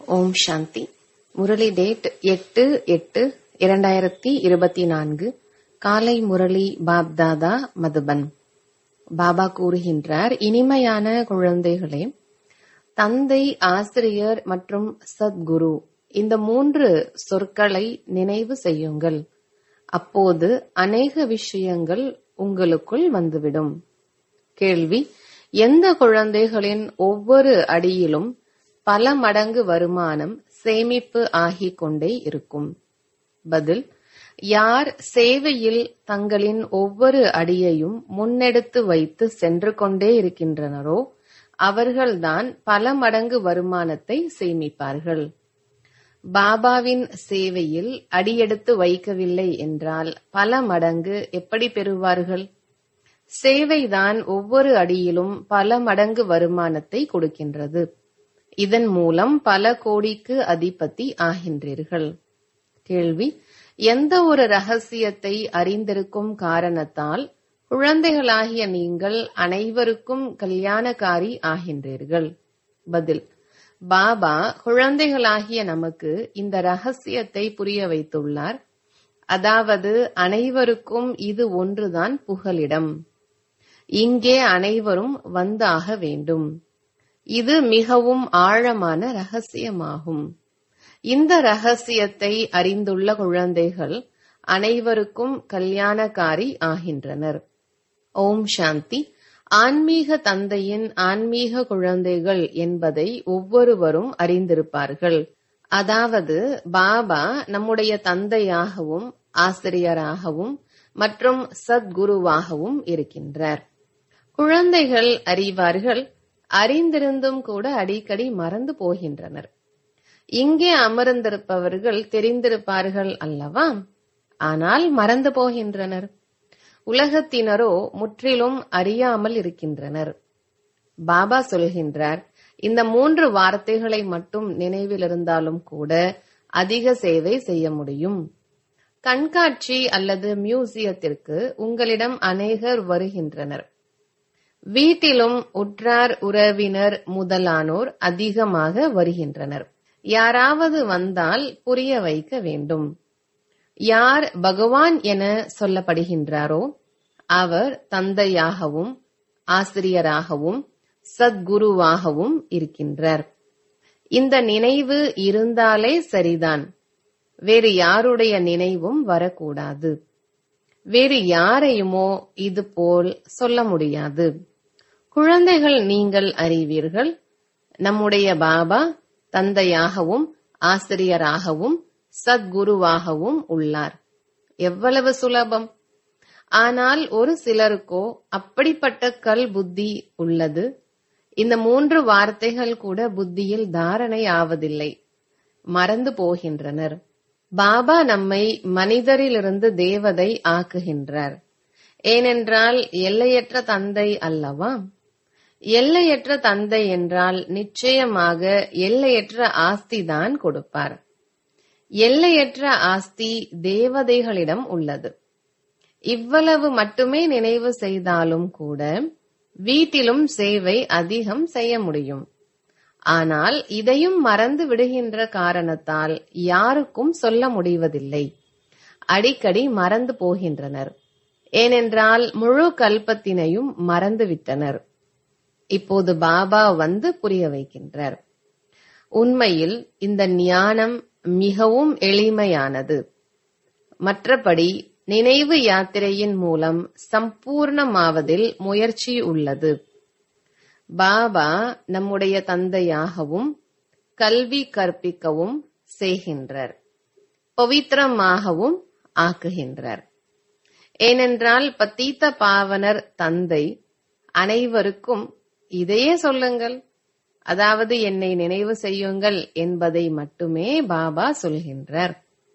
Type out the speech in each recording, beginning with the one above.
ஓம் சாந்தி Murali date எட்டு எட்டு இரண்டாயிரத்தி இருபத்தி நான்கு காலை முரளி பாப்தாதா மதுபன் பாபா கூறுகின்றார் இனிமையான குழந்தைகளே தந்தை ஆசிரியர் மற்றும் சத்குரு இந்த மூன்று சொற்களை நினைவு செய்யுங்கள் அப்போது அநேக விஷயங்கள் உங்களுக்குள் வந்துவிடும் கேள்வி எந்த குழந்தைகளின் ஒவ்வொரு அடியிலும் பல மடங்கு வருமானம் சேமிப்பு ஆகிக் கொண்டே இருக்கும் பதில் யார் சேவையில் தங்களின் ஒவ்வொரு அடியையும் முன்னெடுத்து வைத்து சென்று கொண்டே இருக்கின்றனரோ அவர்கள்தான் பல மடங்கு வருமானத்தை சேமிப்பார்கள் பாபாவின் சேவையில் அடியெடுத்து வைக்கவில்லை என்றால் பல மடங்கு எப்படி பெறுவார்கள் சேவைதான் ஒவ்வொரு அடியிலும் பல மடங்கு வருமானத்தை கொடுக்கின்றது இதன் மூலம் பல கோடிக்கு அதிபதி ஆகின்றீர்கள் கேள்வி எந்த ஒரு ரகசியத்தை அறிந்திருக்கும் காரணத்தால் குழந்தைகளாகிய நீங்கள் அனைவருக்கும் கல்யாணக்காரி ஆகின்றீர்கள் பதில் பாபா குழந்தைகளாகிய நமக்கு இந்த ரகசியத்தை புரிய வைத்துள்ளார் அதாவது அனைவருக்கும் இது ஒன்றுதான் புகலிடம் இங்கே அனைவரும் வந்தாக வேண்டும் இது மிகவும் ஆழமான ரகசியமாகும் இந்த ரகசியத்தை அறிந்துள்ள குழந்தைகள் அனைவருக்கும் கல்யாணக்காரி ஆகின்றனர் ஓம் சாந்தி ஆன்மீக தந்தையின் ஆன்மீக குழந்தைகள் என்பதை ஒவ்வொருவரும் அறிந்திருப்பார்கள் அதாவது பாபா நம்முடைய தந்தையாகவும் ஆசிரியராகவும் மற்றும் சத்குருவாகவும் இருக்கின்றார் குழந்தைகள் அறிவார்கள் அறிந்திருந்தும் கூட அடிக்கடி மறந்து போகின்றனர் இங்கே அமர்ந்திருப்பவர்கள் தெரிந்திருப்பார்கள் அல்லவா ஆனால் மறந்து போகின்றனர் உலகத்தினரோ முற்றிலும் அறியாமல் இருக்கின்றனர் பாபா சொல்கின்றார் இந்த மூன்று வார்த்தைகளை மட்டும் நினைவில் இருந்தாலும் கூட அதிக சேவை செய்ய முடியும் கண்காட்சி அல்லது மியூசியத்திற்கு உங்களிடம் அநேகர் வருகின்றனர் வீட்டிலும் உற்றார் உறவினர் முதலானோர் அதிகமாக வருகின்றனர் யாராவது வந்தால் புரிய வைக்க வேண்டும் யார் பகவான் என சொல்லப்படுகின்றாரோ அவர் தந்தையாகவும் ஆசிரியராகவும் சத்குருவாகவும் இருக்கின்றார் இந்த நினைவு இருந்தாலே சரிதான் வேறு யாருடைய நினைவும் வரக்கூடாது வேறு யாரையுமோ இது போல் சொல்ல முடியாது குழந்தைகள் நீங்கள் அறிவீர்கள் நம்முடைய பாபா தந்தையாகவும் ஆசிரியராகவும் சத்குருவாகவும் உள்ளார் எவ்வளவு சுலபம் ஆனால் ஒரு சிலருக்கோ அப்படிப்பட்ட கல் புத்தி உள்ளது இந்த மூன்று வார்த்தைகள் கூட புத்தியில் தாரணை ஆவதில்லை மறந்து போகின்றனர் பாபா நம்மை மனிதரிலிருந்து தேவதை ஆக்குகின்றார் ஏனென்றால் எல்லையற்ற தந்தை அல்லவா எல்லையற்ற தந்தை என்றால் நிச்சயமாக எல்லையற்ற ஆஸ்தி தான் கொடுப்பார் எல்லையற்ற ஆஸ்தி தேவதைகளிடம் உள்ளது இவ்வளவு மட்டுமே நினைவு செய்தாலும் கூட வீட்டிலும் சேவை அதிகம் செய்ய முடியும் ஆனால் இதையும் மறந்து விடுகின்ற காரணத்தால் யாருக்கும் சொல்ல முடிவதில்லை அடிக்கடி மறந்து போகின்றனர் ஏனென்றால் முழு கல்பத்தினையும் மறந்துவிட்டனர் இப்போது பாபா வந்து புரிய வைக்கின்றார் உண்மையில் இந்த ஞானம் மிகவும் எளிமையானது மற்றபடி நினைவு யாத்திரையின் மூலம் சம்பூர்ணமாவதில் முயற்சி உள்ளது பாபா நம்முடைய தந்தையாகவும் கல்வி கற்பிக்கவும் செய்கின்றார் பவித்திரமாகவும் ஆக்குகின்றார் ஏனென்றால் பத்தீத்த பாவனர் தந்தை அனைவருக்கும் இதையே சொல்லுங்கள் அதாவது என்னை நினைவு செய்யுங்கள் என்பதை மட்டுமே பாபா சொல்கின்றார்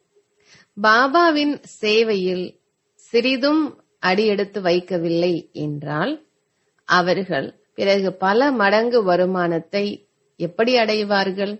பாபாவின் சேவையில் சிறிதும் அடியெடுத்து வைக்கவில்லை என்றால் அவர்கள் பிறகு பல மடங்கு வருமானத்தை எப்படி அடைவார்கள்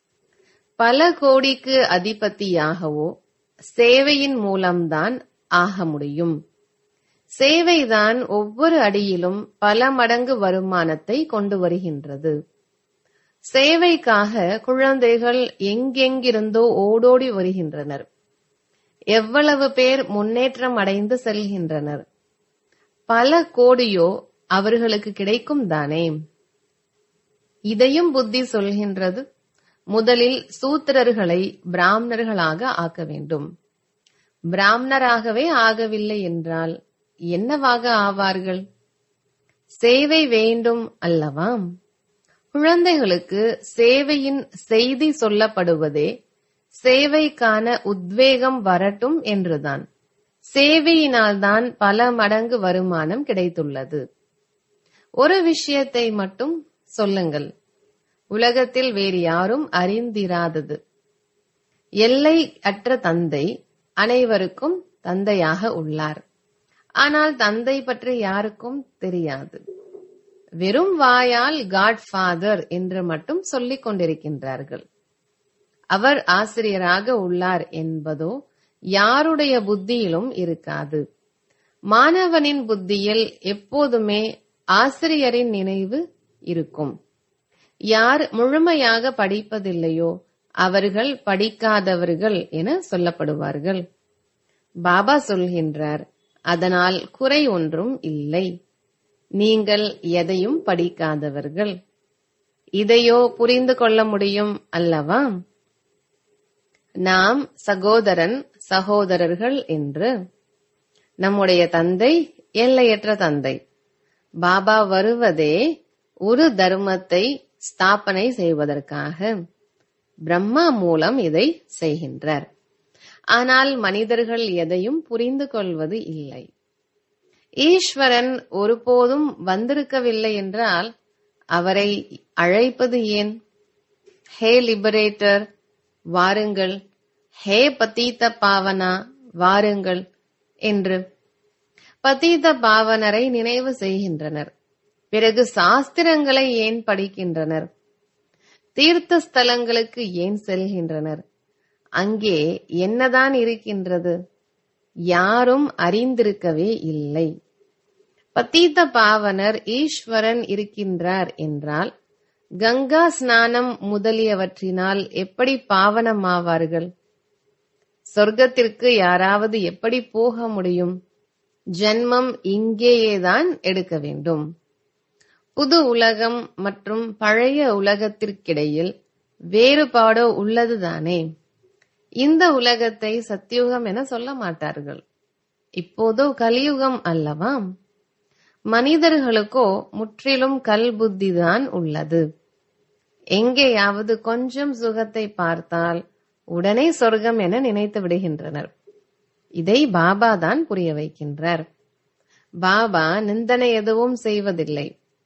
பல கோடிக்கு அதிபதியாகவோ சேவையின் மூலம்தான் ஆக முடியும் சேவைதான் ஒவ்வொரு அடியிலும் பல மடங்கு வருமானத்தை கொண்டு வருகின்றது சேவைக்காக குழந்தைகள் எங்கெங்கிருந்தோ ஓடோடி வருகின்றனர் எவ்வளவு பேர் முன்னேற்றம் அடைந்து செல்கின்றனர் பல கோடியோ அவர்களுக்கு கிடைக்கும் தானே இதையும் புத்தி சொல்கின்றது முதலில் சூத்திரர்களை பிராமணர்களாக ஆக்க வேண்டும் பிராமணராகவே ஆகவில்லை என்றால் என்னவாக ஆவார்கள் சேவை வேண்டும் அல்லவா குழந்தைகளுக்கு சேவையின் செய்தி சொல்லப்படுவதே சேவைக்கான உத்வேகம் வரட்டும் என்றுதான் சேவையினால்தான் பல மடங்கு வருமானம் கிடைத்துள்ளது ஒரு விஷயத்தை மட்டும் சொல்லுங்கள் உலகத்தில் வேறு யாரும் அறிந்திராதது எல்லை அற்ற தந்தை அனைவருக்கும் தந்தையாக உள்ளார் ஆனால் தந்தை பற்றி யாருக்கும் தெரியாது வெறும் வாயால் காட் ஃபாதர் என்று மட்டும் சொல்லிக் கொண்டிருக்கின்றார்கள் அவர் ஆசிரியராக உள்ளார் என்பதோ யாருடைய புத்தியிலும் இருக்காது மாணவனின் புத்தியில் எப்போதுமே ஆசிரியரின் நினைவு இருக்கும் யார் முழுமையாக படிப்பதில்லையோ அவர்கள் படிக்காதவர்கள் என சொல்லப்படுவார்கள் பாபா சொல்கின்றார் அதனால் குறை ஒன்றும் இல்லை நீங்கள் எதையும் படிக்காதவர்கள் இதையோ புரிந்து கொள்ள முடியும் அல்லவா நாம் சகோதரன் சகோதரர்கள் என்று நம்முடைய தந்தை எல்லையற்ற தந்தை பாபா வருவதே ஒரு தர்மத்தை ஸ்தாபனை செய்வதற்காக பிரம்மா மூலம் இதை செய்கின்றார் ஆனால் மனிதர்கள் எதையும் புரிந்து கொள்வது இல்லை ஈஸ்வரன் ஒருபோதும் வந்திருக்கவில்லை என்றால் அவரை அழைப்பது ஏன் ஹே லிபரேட்டர் வாருங்கள் ஹே பதீத பாவனா வாருங்கள் என்று பதீத பாவனரை நினைவு செய்கின்றனர் பிறகு சாஸ்திரங்களை ஏன் படிக்கின்றனர் தீர்த்த ஸ்தலங்களுக்கு ஏன் செல்கின்றனர் அங்கே என்னதான் இருக்கின்றது யாரும் அறிந்திருக்கவே இல்லை பத்தீத்த பாவனர் ஈஸ்வரன் இருக்கின்றார் என்றால் கங்கா ஸ்நானம் முதலியவற்றினால் எப்படி பாவனமாவார்கள் சொர்க்கத்திற்கு யாராவது எப்படி போக முடியும் ஜென்மம் இங்கேயேதான் எடுக்க வேண்டும் புது உலகம் மற்றும் பழைய உலகத்திற்கிடையில் வேறுபாடோ உள்ளதுதானே இந்த உலகத்தை சத்தியுகம் என சொல்ல மாட்டார்கள் இப்போதோ கலியுகம் அல்லவா மனிதர்களுக்கோ முற்றிலும் கல் புத்திதான் உள்ளது எங்கேயாவது கொஞ்சம் சுகத்தை பார்த்தால் உடனே சொர்க்கம் என நினைத்து விடுகின்றனர் இதை பாபா தான் புரிய வைக்கின்றார் பாபா நிந்தனை எதுவும் செய்வதில்லை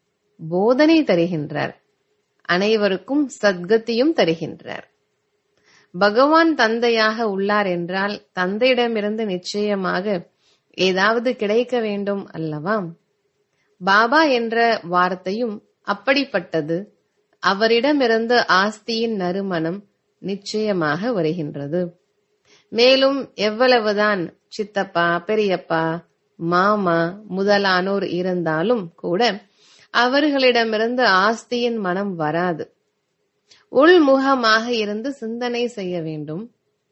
போதனை தருகின்றார் அனைவருக்கும் சத்கத்தியும் தருகின்றார் பகவான் தந்தையாக உள்ளார் என்றால் தந்தையிடமிருந்து நிச்சயமாக ஏதாவது கிடைக்க வேண்டும் அல்லவா பாபா என்ற வார்த்தையும் அப்படிப்பட்டது அவரிடமிருந்து ஆஸ்தியின் நறுமணம் நிச்சயமாக வருகின்றது மேலும் எவ்வளவுதான் சித்தப்பா பெரியப்பா மாமா முதலானோர் இருந்தாலும் கூட அவர்களிடமிருந்து ஆஸ்தியின் மனம் வராது உள்முகமாக இருந்து சிந்தனை செய்ய வேண்டும்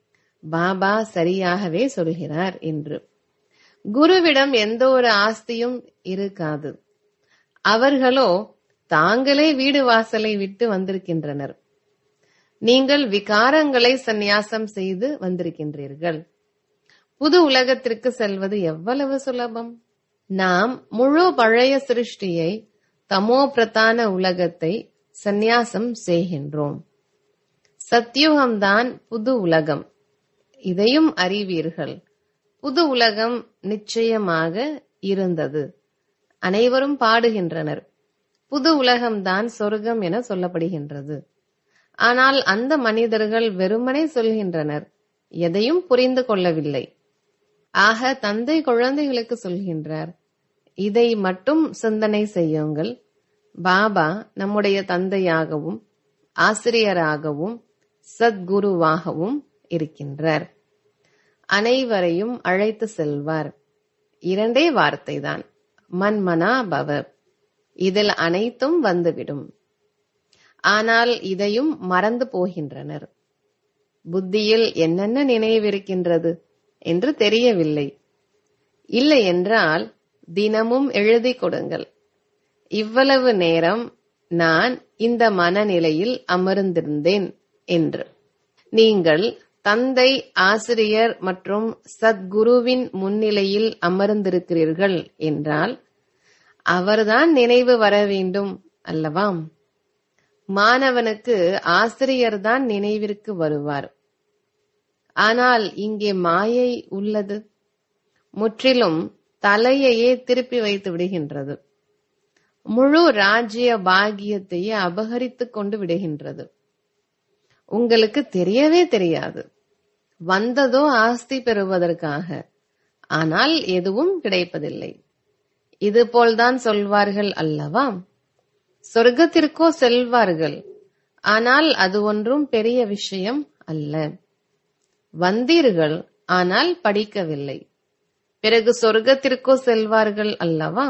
பாபா சரியாகவே சொல்கிறார் என்று குருவிடம் எந்த ஒரு ஆஸ்தியும் இருக்காது அவர்களோ தாங்களே வீடு வாசலை விட்டு வந்திருக்கின்றனர் நீங்கள் விகாரங்களை சந்நியாசம் செய்து வந்திருக்கின்றீர்கள் புது உலகத்திற்கு செல்வது எவ்வளவு சுலபம் நாம் முழு பழைய சிருஷ்டியை தமோ பிரதான உலகத்தை சந்நியாசம் செய்கின்றோம் சத்யுகம்தான் புது உலகம் இதையும் அறிவீர்கள் புது உலகம் நிச்சயமாக இருந்தது அனைவரும் பாடுகின்றனர் புது உலகம்தான் சொர்க்கம் என சொல்லப்படுகின்றது ஆனால் அந்த மனிதர்கள் வெறுமனே சொல்கின்றனர் எதையும் புரிந்து கொள்ளவில்லை ஆக தந்தை குழந்தைகளுக்கு சொல்கின்றார் இதை மட்டும் சிந்தனை செய்யுங்கள் பாபா நம்முடைய தந்தையாகவும் ஆசிரியராகவும் சத்குருவாகவும் இருக்கின்றார் அனைவரையும் அழைத்து செல்வார் இரண்டே வார்த்தைதான் மன்மனா பவ இதில் அனைத்தும் வந்துவிடும் ஆனால் இதையும் மறந்து போகின்றனர் புத்தியில் என்னென்ன நினைவிருக்கின்றது என்று தெரியவில்லை இல்லை என்றால் தினமும் எழுதி கொடுங்கள் இவ்வளவு நேரம் நான் இந்த மனநிலையில் அமர்ந்திருந்தேன் என்று நீங்கள் தந்தை ஆசிரியர் மற்றும் சத்குருவின் முன்னிலையில் அமர்ந்திருக்கிறீர்கள் என்றால் அவர்தான் நினைவு வர வேண்டும் அல்லவா மாணவனுக்கு ஆசிரியர்தான் நினைவிற்கு வருவார் ஆனால் இங்கே மாயை உள்ளது முற்றிலும் தலையையே திருப்பி வைத்து விடுகின்றது முழு ராஜ்ய பாகியத்தையே அபகரித்துக் கொண்டு விடுகின்றது உங்களுக்கு தெரியவே தெரியாது வந்ததோ ஆஸ்தி பெறுவதற்காக ஆனால் எதுவும் கிடைப்பதில்லை இதுபோல்தான் சொல்வார்கள் அல்லவா சொர்க்கத்திற்கோ செல்வார்கள் ஆனால் அது ஒன்றும் பெரிய விஷயம் அல்ல வந்தீர்கள் ஆனால் படிக்கவில்லை பிறகு சொர்க்கத்திற்கோ செல்வார்கள் அல்லவா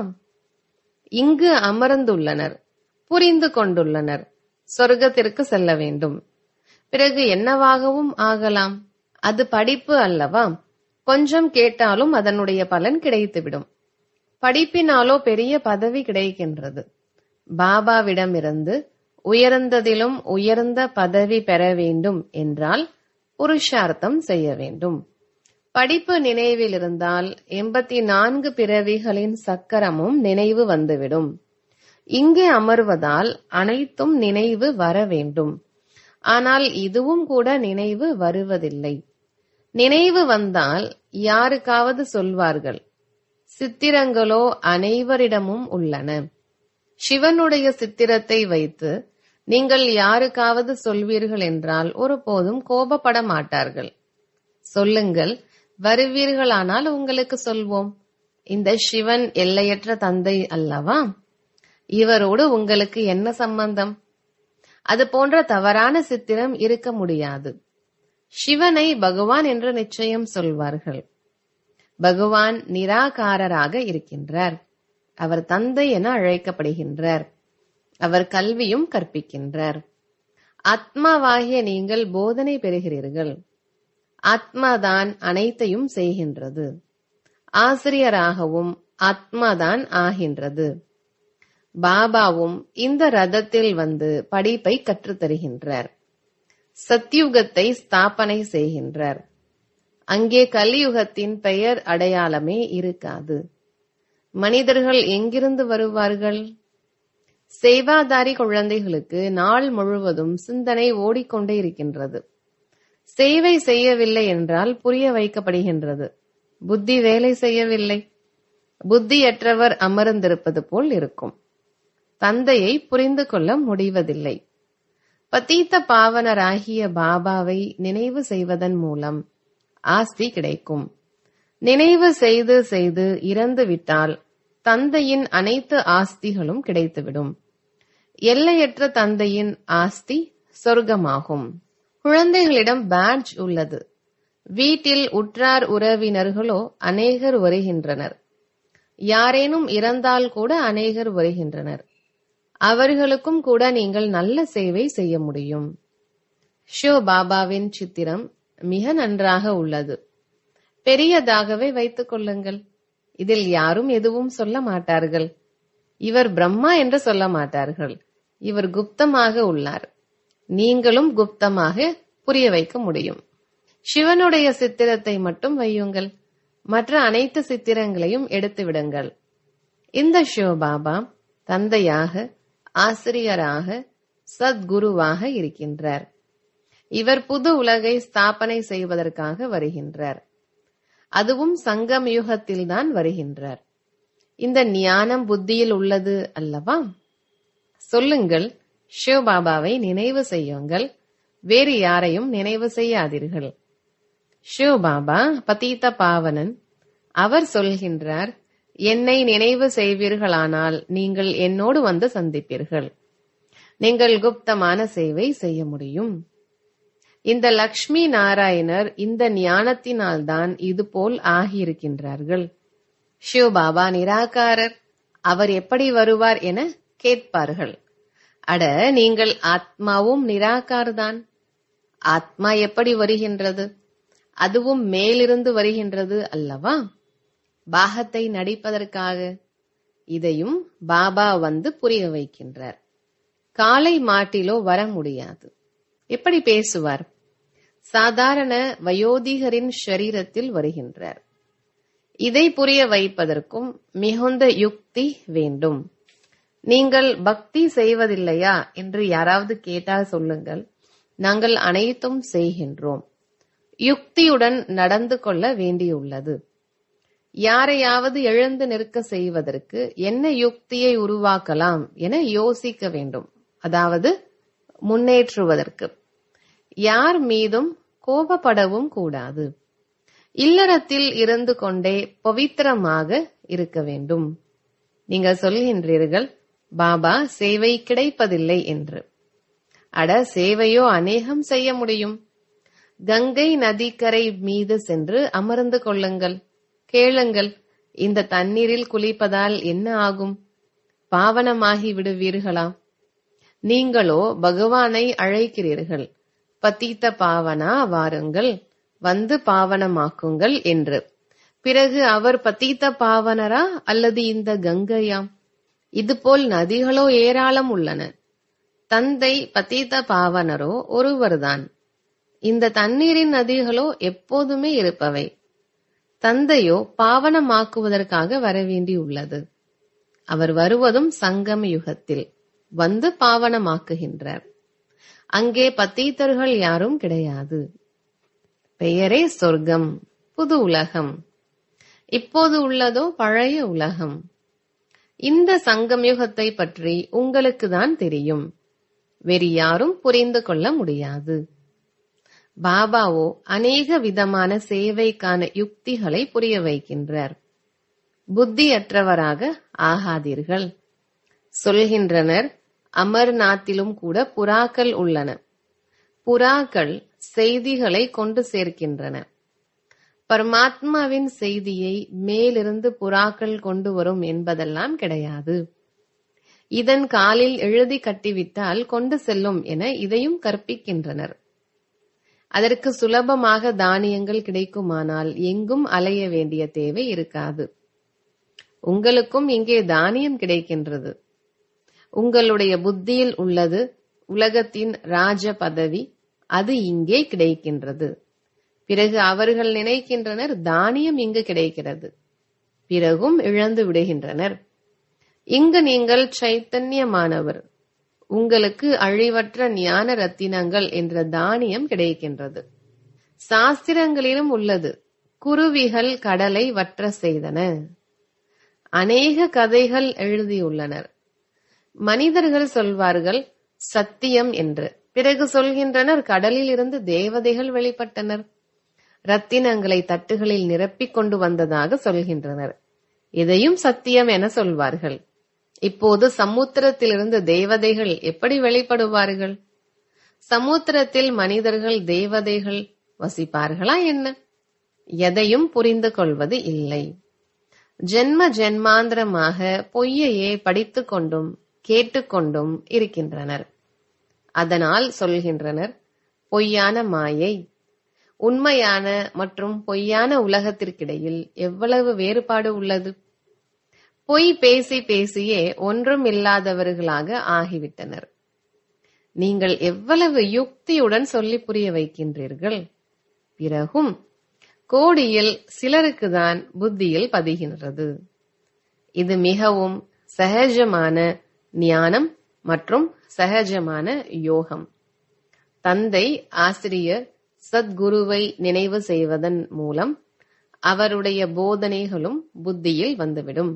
இங்கு அமர்ந்துள்ளனர் புரிந்து கொண்டுள்ளனர் சொர்க்கத்திற்கு செல்ல வேண்டும் பிறகு என்னவாகவும் ஆகலாம் அது படிப்பு அல்லவா கொஞ்சம் கேட்டாலும் அதனுடைய பலன் கிடைத்துவிடும் படிப்பினாலோ பெரிய பதவி கிடைக்கின்றது பாபாவிடமிருந்து உயர்ந்ததிலும் உயர்ந்த பதவி பெற வேண்டும் என்றால் புருஷார்த்தம் செய்ய வேண்டும் படிப்பு நினைவில் இருந்தால் எண்பத்தி நான்கு பிறவிகளின் சக்கரமும் நினைவு வந்துவிடும் இங்கே அமர்வதால் அனைத்தும் நினைவு வர வேண்டும் ஆனால் இதுவும் கூட நினைவு வருவதில்லை நினைவு வந்தால் யாருக்காவது சொல்வார்கள் சித்திரங்களோ அனைவரிடமும் உள்ளன சிவனுடைய சித்திரத்தை வைத்து நீங்கள் யாருக்காவது சொல்வீர்கள் என்றால் ஒருபோதும் கோபப்பட மாட்டார்கள் சொல்லுங்கள் வருவீர்களானால் உங்களுக்கு சொல்வோம் இந்த சிவன் எல்லையற்ற தந்தை அல்லவா இவரோடு உங்களுக்கு என்ன சம்பந்தம் அது போன்ற தவறான சித்திரம் இருக்க முடியாது சிவனை பகவான் என்று நிச்சயம் சொல்வார்கள் பகவான் நிராகாரராக இருக்கின்றார் அவர் தந்தை என அழைக்கப்படுகின்றார் அவர் கல்வியும் கற்பிக்கின்றார் ஆத்மாவாகிய நீங்கள் போதனை பெறுகிறீர்கள் ஆத்மாதான் அனைத்தையும் செய்கின்றது ஆசிரியராகவும் ஆத்மாதான் ஆகின்றது பாபாவும் இந்த ரதத்தில் வந்து படிப்பை கற்றுத்தருகின்றார் சத்யுகத்தை ஸ்தாபனை செய்கின்றார் அங்கே கலியுகத்தின் பெயர் அடையாளமே இருக்காது மனிதர்கள் எங்கிருந்து வருவார்கள் சேவாதாரி குழந்தைகளுக்கு நாள் முழுவதும் சிந்தனை ஓடிக்கொண்டே இருக்கின்றது சேவை செய்யவில்லை என்றால் புரிய வைக்கப்படுகின்றது புத்தி வேலை செய்யவில்லை புத்தியற்றவர் அமர்ந்திருப்பது போல் இருக்கும் தந்தையை புரிந்து கொள்ள முடிவதில்லை பத்தீத்த பாவனராகிய பாபாவை நினைவு செய்வதன் மூலம் ஆஸ்தி கிடைக்கும் நினைவு செய்து செய்து இறந்து விட்டால் தந்தையின் அனைத்து ஆஸ்திகளும் கிடைத்துவிடும் எல்லையற்ற தந்தையின் ஆஸ்தி சொர்க்கமாகும் குழந்தைகளிடம் பேட்ஜ் உள்ளது வீட்டில் உற்றார் உறவினர்களோ அநேகர் வருகின்றனர் யாரேனும் இறந்தால் கூட அநேகர் வருகின்றனர் அவர்களுக்கும் கூட நீங்கள் நல்ல சேவை செய்ய முடியும் ஷோ பாபாவின் சித்திரம் மிக நன்றாக உள்ளது பெரியதாகவே வைத்துக் கொள்ளுங்கள் இதில் யாரும் எதுவும் சொல்ல மாட்டார்கள் இவர் பிரம்மா என்று சொல்ல மாட்டார்கள் இவர் குப்தமாக உள்ளார் நீங்களும் குப்தமாக புரிய வைக்க முடியும் சிவனுடைய சித்திரத்தை மட்டும் வையுங்கள் மற்ற அனைத்து சித்திரங்களையும் எடுத்து விடுங்கள் இந்த சிவபாபா தந்தையாக ஆசிரியராக சத்குருவாக இருக்கின்றார் இவர் புது உலகை ஸ்தாபனை செய்வதற்காக வருகின்றார் அதுவும் சங்கம் யுகத்தில்தான் வருகின்றார் இந்த ஞானம் புத்தியில் உள்ளது அல்லவா சொல்லுங்கள் சிவபாபாவை நினைவு செய்யுங்கள் வேறு யாரையும் நினைவு செய்யாதீர்கள் சிவபாபா பதீத்த பாவனன் அவர் சொல்கின்றார் என்னை நினைவு செய்வீர்களானால் நீங்கள் என்னோடு வந்து சந்திப்பீர்கள் நீங்கள் குப்தமான சேவை செய்ய முடியும் இந்த லக்ஷ்மி நாராயணர் இந்த ஞானத்தினால்தான் இதுபோல் ஆகியிருக்கின்றார்கள் சிவபாபா நிராகாரர் அவர் எப்படி வருவார் என கேட்பார்கள் அட நீங்கள் ஆத்மாவும் நிராகார்தான் ஆத்மா எப்படி வருகின்றது அதுவும் மேலிருந்து வருகின்றது அல்லவா பாகத்தை நடிப்பதற்காக இதையும் பாபா வந்து புரிய வைக்கின்றார் காலை மாட்டிலோ வர முடியாது எப்படி பேசுவார் சாதாரண வயோதிகரின் ஷரீரத்தில் வருகின்றார் இதை புரிய வைப்பதற்கும் மிகுந்த யுக்தி வேண்டும் நீங்கள் பக்தி செய்வதில்லையா என்று யாராவது கேட்டால் சொல்லுங்கள் நாங்கள் அனைத்தும் செய்கின்றோம் யுக்தியுடன் நடந்து கொள்ள வேண்டியுள்ளது யாரையாவது எழுந்து நிற்க செய்வதற்கு என்ன யுக்தியை உருவாக்கலாம் என யோசிக்க வேண்டும் அதாவது முன்னேற்றுவதற்கு யார் மீதும் கோபப்படவும் கூடாது இல்லறத்தில் இருந்து கொண்டே பவித்திரமாக இருக்க வேண்டும் நீங்கள் சொல்கின்றீர்கள் பாபா சேவை கிடைப்பதில்லை என்று அட சேவையோ அநேகம் செய்ய முடியும் கங்கை நதிக்கரை மீது சென்று அமர்ந்து கொள்ளுங்கள் கேளுங்கள் இந்த தண்ணீரில் குளிப்பதால் என்ன ஆகும் பாவனமாகி விடுவீர்களா நீங்களோ பகவானை அழைக்கிறீர்கள் பத்தித்த பாவனா வாருங்கள் வந்து பாவனமாக்குங்கள் என்று பிறகு அவர் பத்தித்த பாவனரா அல்லது இந்த கங்கையாம் இதுபோல் நதிகளோ ஏராளம் உள்ளன தந்தை பத்தித்த பாவனரோ ஒருவர்தான் இந்த தண்ணீரின் நதிகளோ எப்போதுமே இருப்பவை தந்தையோ பாவனமாக்குவதற்காக வரவேண்டியுள்ளது அவர் வருவதும் சங்கம யுகத்தில் வந்து பாவனமாக்குகின்றார் அங்கே பத்தீத்தர்கள் யாரும் கிடையாது பெயரே சொர்க்கம் புது உலகம் இப்போது உள்ளதோ பழைய உலகம் இந்த சங்கம் யுகத்தை பற்றி உங்களுக்கு தான் தெரியும் வேறு யாரும் புரிந்து கொள்ள முடியாது பாபாவோ அநேக விதமான சேவைக்கான யுக்திகளை புரிய வைக்கின்றார் புத்தியற்றவராக ஆகாதீர்கள் சொல்கின்றனர் அமர்நாத்திலும் கூட புறாக்கள் உள்ளன புறாக்கள் செய்திகளை கொண்டு சேர்க்கின்றன பரமாத்மாவின் செய்தியை மேலிருந்து புறாக்கள் கொண்டு வரும் என்பதெல்லாம் கிடையாது இதன் காலில் எழுதி கட்டிவிட்டால் கொண்டு செல்லும் என இதையும் கற்பிக்கின்றனர் அதற்கு சுலபமாக தானியங்கள் கிடைக்குமானால் எங்கும் அலைய வேண்டிய தேவை இருக்காது உங்களுக்கும் இங்கே தானியம் கிடைக்கின்றது உங்களுடைய புத்தியில் உள்ளது உலகத்தின் ராஜ பதவி அது இங்கே கிடைக்கின்றது பிறகு அவர்கள் நினைக்கின்றனர் தானியம் இங்கு கிடைக்கிறது பிறகும் இழந்து விடுகின்றனர் இங்கு நீங்கள் சைத்தன்யமானவர் உங்களுக்கு அழிவற்ற ஞான ரத்தினங்கள் என்ற தானியம் கிடைக்கின்றது சாஸ்திரங்களிலும் உள்ளது குருவிகள் கடலை வற்ற செய்தன அநேக கதைகள் எழுதியுள்ளனர் மனிதர்கள் சொல்வார்கள் சத்தியம் என்று பிறகு சொல்கின்றனர் கடலில் இருந்து தேவதைகள் வெளிப்பட்டனர் ரத்தினங்களை தட்டுகளில் நிரப்பிக் கொண்டு வந்ததாக சொல்கின்றனர் இதையும் சத்தியம் என சொல்வார்கள் இப்போது சமுத்திரத்திலிருந்து தேவதைகள் எப்படி வெளிப்படுவார்கள் சமுத்திரத்தில் மனிதர்கள் தேவதைகள் வசிப்பார்களா என்ன எதையும் புரிந்து கொள்வது இல்லை ஜென்ம ஜென்மாந்திரமாக பொய்யையே படித்துக் கொண்டும் கேட்டுக்கொண்டும் இருக்கின்றனர் அதனால் சொல்கின்றனர் பொய்யான மாயை உண்மையான மற்றும் பொய்யான உலகத்திற்கிடையில் எவ்வளவு வேறுபாடு உள்ளது பொய் பேசி பேசியே ஒன்றும் இல்லாதவர்களாக ஆகிவிட்டனர் நீங்கள் எவ்வளவு யுக்தியுடன் சொல்லி புரிய வைக்கின்றீர்கள் பிறகும் கோடியில் சிலருக்குதான் புத்தியில் பதிகின்றது இது மிகவும் சகஜமான ஞானம் மற்றும் சகஜமான யோகம் தந்தை ஆசிரியர் சத்குருவை நினைவு செய்வதன் மூலம் அவருடைய போதனைகளும் புத்தியில் வந்துவிடும்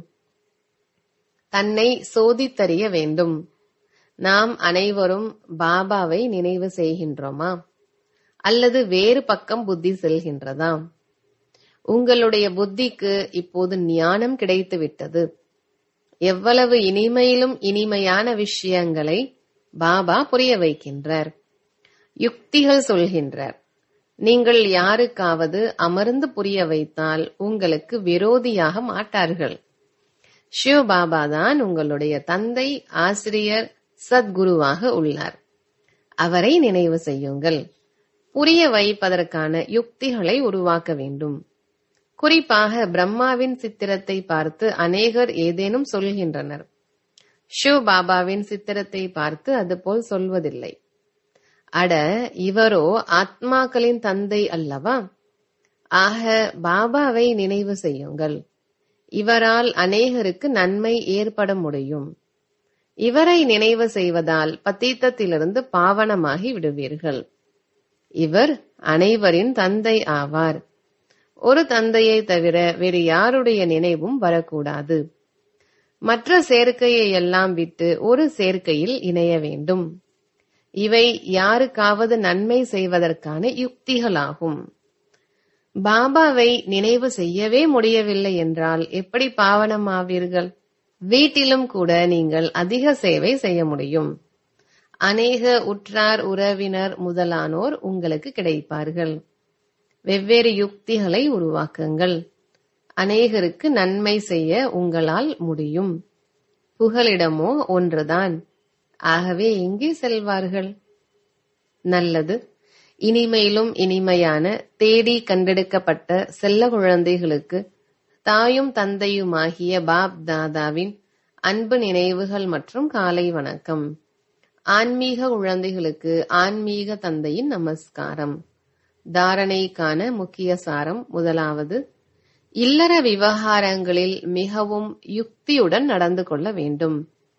தன்னை சோதித்தறிய வேண்டும் நாம் அனைவரும் பாபாவை நினைவு செய்கின்றோமா அல்லது வேறு பக்கம் புத்தி செல்கின்றதா உங்களுடைய புத்திக்கு இப்போது ஞானம் கிடைத்து விட்டது எவ்வளவு இனிமையிலும் இனிமையான விஷயங்களை பாபா புரிய வைக்கின்றார் யுக்திகள் சொல்கின்றார் நீங்கள் யாருக்காவது அமர்ந்து புரிய வைத்தால் உங்களுக்கு விரோதியாக மாட்டார்கள் சிவபாபா தான் உங்களுடைய தந்தை ஆசிரியர் சத்குருவாக உள்ளார் அவரை நினைவு செய்யுங்கள் புரிய வைப்பதற்கான யுக்திகளை உருவாக்க வேண்டும் குறிப்பாக பிரம்மாவின் சித்திரத்தை பார்த்து அநேகர் ஏதேனும் சொல்கின்றனர் ஷிவ் பாபாவின் சித்திரத்தை பார்த்து அதுபோல் சொல்வதில்லை அட இவரோ ஆத்மாக்களின் தந்தை அல்லவா ஆக பாபாவை நினைவு செய்யுங்கள் இவரால் அநேகருக்கு நன்மை ஏற்பட முடியும் இவரை நினைவு செய்வதால் பத்தீத்தத்திலிருந்து பாவனமாகி விடுவீர்கள் இவர் அனைவரின் தந்தை ஆவார் ஒரு தந்தையை தவிர வேறு யாருடைய நினைவும் வரக்கூடாது மற்ற சேர்க்கையை எல்லாம் விட்டு ஒரு சேர்க்கையில் இணைய வேண்டும் இவை யாருக்காவது நன்மை செய்வதற்கான யுக்திகளாகும் பாபாவை நினைவு செய்யவே முடியவில்லை என்றால் எப்படி பாவனமாவீர்கள் வீட்டிலும் கூட நீங்கள் அதிக சேவை செய்ய முடியும் அநேக உற்றார் உறவினர் முதலானோர் உங்களுக்கு கிடைப்பார்கள் வெவ்வேறு யுக்திகளை உருவாக்குங்கள் அநேகருக்கு நன்மை செய்ய உங்களால் முடியும் புகலிடமோ ஒன்றுதான் ஆகவே எங்கே செல்வார்கள் நல்லது இனிமையிலும் இனிமையான தேடி கண்டெடுக்கப்பட்ட செல்ல குழந்தைகளுக்கு தாயும் தந்தையுமாகிய பாப் தாதாவின் அன்பு நினைவுகள் மற்றும் காலை வணக்கம் ஆன்மீக குழந்தைகளுக்கு ஆன்மீக தந்தையின் நமஸ்காரம் தாரணைக்கான முக்கிய சாரம் முதலாவது இல்லற விவகாரங்களில் மிகவும் யுக்தியுடன் நடந்து கொள்ள வேண்டும்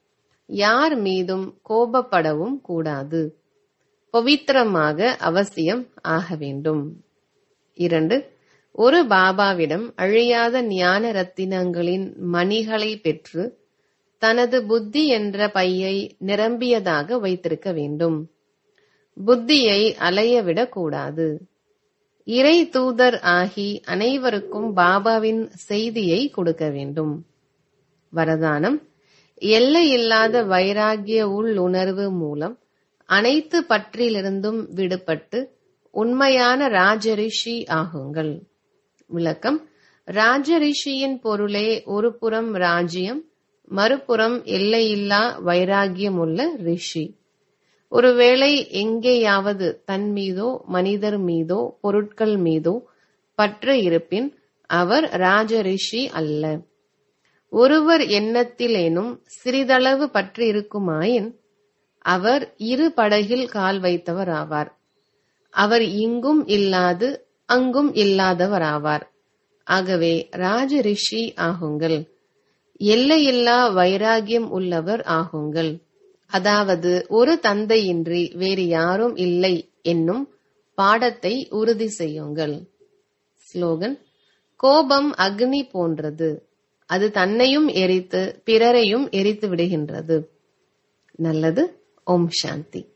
யார் மீதும் கோபப்படவும் கூடாது பவித்திரமாக அவசியம் ஆக வேண்டும் இரண்டு ஒரு பாபாவிடம் அழியாத ஞான ரத்தினங்களின் மணிகளை பெற்று தனது புத்தி என்ற பையை நிரம்பியதாக வைத்திருக்க வேண்டும் புத்தியை அலையவிடக் கூடாது இறை தூதர் ஆகி அனைவருக்கும் பாபாவின் செய்தியை கொடுக்க வேண்டும் வரதானம் எல்லையில்லாத வைராகிய உள்ளுணர்வு மூலம் அனைத்து பற்றிலிருந்தும் விடுபட்டு உண்மையான ராஜரிஷி ஆகுங்கள் விளக்கம் ராஜரிஷியின் பொருளே ஒரு புறம் ராஜ்யம் மறுபுறம் எல்லையில்லா வைராகியம் உள்ள ரிஷி ஒருவேளை எங்கேயாவது தன் மீதோ மனிதர் மீதோ பொருட்கள் மீதோ பற்று இருப்பின் அவர் ராஜரிஷி அல்ல ஒருவர் எண்ணத்திலேனும் சிறிதளவு பற்று இருக்குமாயின் அவர் இரு படகில் கால் வைத்தவர் ஆவார் அவர் இங்கும் இல்லாது அங்கும் இல்லாதவர் ஆவார் ஆகவே ராஜரிஷி ஆகுங்கள் எல்லையில்லா வைராகியம் உள்ளவர் ஆகுங்கள் அதாவது ஒரு தந்தையின்றி வேறு யாரும் இல்லை என்னும் பாடத்தை உறுதி செய்யுங்கள் ஸ்லோகன் கோபம் அக்னி போன்றது அது தன்னையும் எரித்து பிறரையும் எரித்து விடுகின்றது நல்லது ஓம் சாந்தி